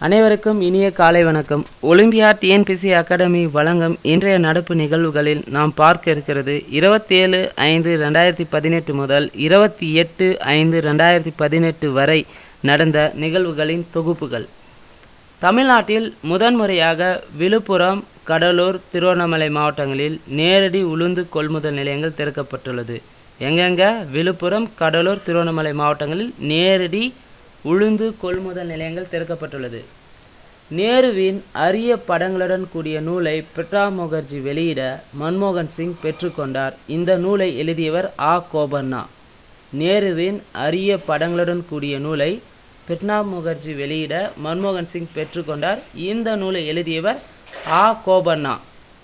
அனைவருக்கும் இனிய காலை வணக்கம் ஒலிம்பியா டிஎன்பிசி அகாடமி வழங்கும் இன்றைய நடப்பு நிகழ்வுகளில் நாம் பார்க்க இருக்கிறது இருபத்தேழு ஐந்து ரெண்டாயிரத்தி பதினெட்டு முதல் இருபத்தி எட்டு ஐந்து ரெண்டாயிரத்தி பதினெட்டு வரை நடந்த நிகழ்வுகளின் தொகுப்புகள் தமிழ்நாட்டில் முதன்முறையாக விழுப்புரம் கடலூர் திருவண்ணாமலை மாவட்டங்களில் நேரடி உளுந்து கொள்முதல் நிலையங்கள் திறக்கப்பட்டுள்ளது எங்கெங்க விழுப்புரம் கடலூர் திருவண்ணாமலை மாவட்டங்களில் நேரடி உளுந்து கொள்முதல் நிலையங்கள் திறக்கப்பட்டுள்ளது நேருவின் அரிய படங்களுடன் கூடிய நூலை பிரணாப் முகர்ஜி வெளியிட மன்மோகன் சிங் பெற்றுக்கொண்டார் இந்த நூலை எழுதியவர் ஆ கோபண்ணா நேருவின் அரிய படங்களுடன் கூடிய நூலை பிரணாப் முகர்ஜி வெளியிட மன்மோகன் சிங் பெற்றுக்கொண்டார் இந்த நூலை எழுதியவர் ஆ கோபண்ணா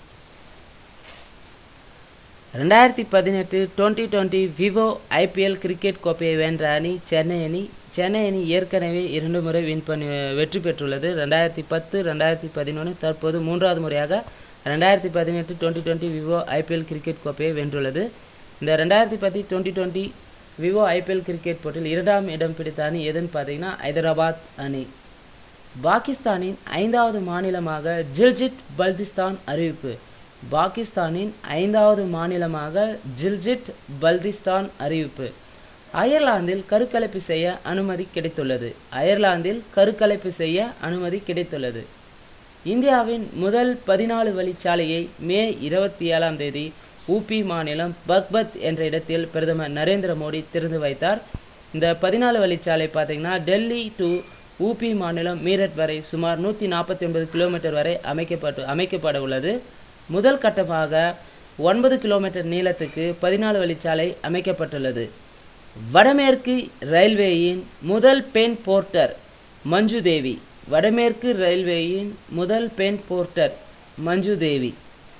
ரெண்டாயிரத்தி பதினெட்டு twenty twenty Vivo IPL cricket கோப்பையை வென்ற அணி சென்னை அணி சென்னை அணி ஏற்கனவே இரண்டு முறை வின் பண்ணி வெற்றி பெற்றுள்ளது ரெண்டாயிரத்தி பத்து ரெண்டாயிரத்தி பதினொன்று தற்போது மூன்றாவது முறையாக ரெண்டாயிரத்தி பதினெட்டு twenty twenty Vivo IPL cricket கோப்பையை வென்றுள்ளது இந்த ரெண்டாயிரத்தி பத்து twenty twenty Vivo IPL cricket போட்டியில் இரண்டாம் இடம் பிடித்த அணி எதுன்னு பார்த்தீங்கன்னா ஹைதராபாத் அணி பாகிஸ்தானின் ஐந்தாவது மாநிலமாக ஜில்ஜிட் பல்திஸ்தான் அறிவிப்பு பாகிஸ்தானின் ஐந்தாவது மாநிலமாக ஜில்ஜிட் பல்திஸ்தான் அறிவிப்பு அயர்லாந்தில் கருக்கலைப்பு செய்ய அனுமதி கிடைத்துள்ளது அயர்லாந்தில் கருக்கலைப்பு செய்ய அனுமதி கிடைத்துள்ளது இந்தியாவின் முதல் பதினாலு வழிச்சாலையை மே இருபத்தி ஏழாம் தேதி ஊபி மாநிலம் பக்பத் என்ற இடத்தில் பிரதமர் நரேந்திர மோடி திறந்து வைத்தார் இந்த பதினாலு வழிச்சாலை பார்த்தீங்கன்னா டெல்லி டு ஊபி மாநிலம் மீரட் வரை சுமார் நூற்றி நாற்பத்தி ஒன்பது கிலோமீட்டர் வரை அமைக்கப்பட்டு அமைக்கப்பட உள்ளது முதல் கட்டமாக ஒன்பது கிலோமீட்டர் நீளத்துக்கு பதினாலு வழிச்சாலை அமைக்கப்பட்டுள்ளது வடமேற்கு ரயில்வேயின் முதல் பெண் போர்ட்டர் மஞ்சு தேவி வடமேற்கு ரயில்வேயின் முதல் பெண் போர்ட்டர் மஞ்சு தேவி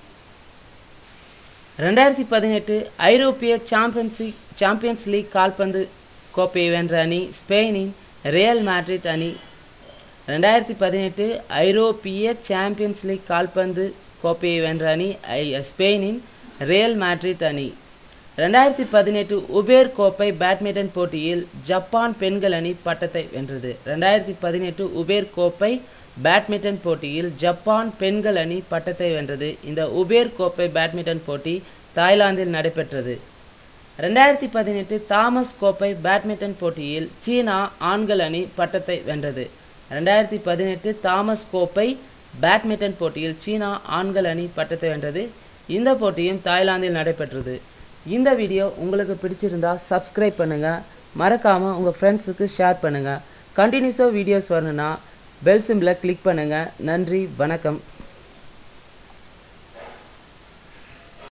ரெண்டாயிரத்தி பதினெட்டு ஐரோப்பிய சாம்பியன்ஷிப் சாம்பியன்ஸ் லீக் கால்பந்து கோப்பையை வென்ற அணி ஸ்பெயினின் ரியல் மேட்ரிட் அணி ரெண்டாயிரத்தி பதினெட்டு ஐரோப்பிய சாம்பியன்ஸ் லீக் கால்பந்து கோப்பையை வென்ற அணி ஸ்பெயினின் ரியல் மேட்ரிட் அணி ரெண்டாயிரத்தி பதினெட்டு உபேர் கோப்பை பேட்மிண்டன் போட்டியில் ஜப்பான் பெண்கள் அணி பட்டத்தை வென்றது ரெண்டாயிரத்தி பதினெட்டு உபேர் கோப்பை பேட்மிண்டன் போட்டியில் ஜப்பான் பெண்கள் அணி பட்டத்தை வென்றது இந்த உபேர் கோப்பை பேட்மிண்டன் போட்டி தாய்லாந்தில் நடைபெற்றது ரெண்டாயிரத்தி பதினெட்டு தாமஸ் கோப்பை பேட்மிண்டன் போட்டியில் சீனா ஆண்கள் அணி பட்டத்தை வென்றது ரெண்டாயிரத்தி பதினெட்டு தாமஸ் கோப்பை பேட்மிண்டன் போட்டியில் சீனா ஆண்கள் அணி பட்டத்தை வென்றது இந்த போட்டியும் தாய்லாந்தில் நடைபெற்றது இந்த வீடியோ உங்களுக்கு பிடிச்சிருந்தா சப்ஸ்கிரைப் பண்ணுங்கள் மறக்காமல் உங்கள் ஃப்ரெண்ட்ஸுக்கு ஷேர் பண்ணுங்கள் கண்டினியூஸாக வீடியோஸ் வரணுன்னா பெல் சிம்பிளை கிளிக் பண்ணுங்கள் நன்றி வணக்கம்